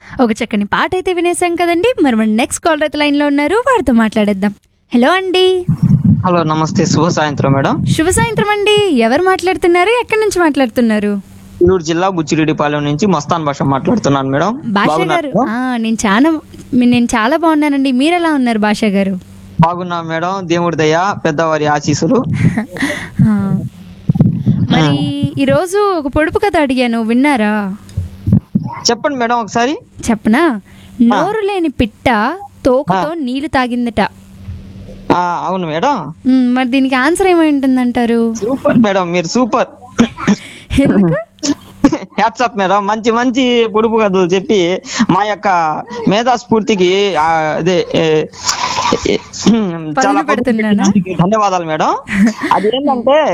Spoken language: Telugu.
ఒక చక్కని పాట అయితే వినేసాం కదండి మరి మన నెక్స్ట్ కాలర్ అయితే లైన్ లో ఉన్నారు వారితో మాట్లాడేద్దాం హలో అండి హలో నమస్తే శుభ సాయంత్రం మేడం శుభ సాయంత్రం అండి ఎవరు మాట్లాడుతున్నారు ఎక్కడి నుంచి మాట్లాడుతున్నారు నెల్లూరు జిల్లా బుచ్చిరెడ్డిపాలెం నుంచి మస్తాన్ భాష మాట్లాడుతున్నాను మేడం భాష బాగున్నారు గారు ఆ, నేను చాలా నేను చాలా బాగున్నానండి మీరు ఎలా ఉన్నారు భాష గారు బాగున్నా మేడం దేవుడి దయ పెద్దవారి ఆశీస్సులు ఆ. మరి ఈరోజు ఒక పొడుపు కథ అడిగాను విన్నారా చెప్పండి మేడం ఒకసారి చెప్పనా నోరు లేని పిట్ట తోకతో నీళ్లు తాగిందట ఆ, అవును మేడం మ్, మరి దీనికి ఆన్సర్ ఏమై ఉంటుందంటారు సూపర్ మేడం మీరు సూపర్ ఎందుకు హ్యాట్సప్ మేడం మంచి మంచి పొడుపు కథలు చెప్పి మా యొక్క మేధా స్ఫూర్తికి ఆ, అదే ఏ, ఏ, చాలా పెడుతున్నానా? ధన్యవాదాలు మేడం అది ఏంటంటే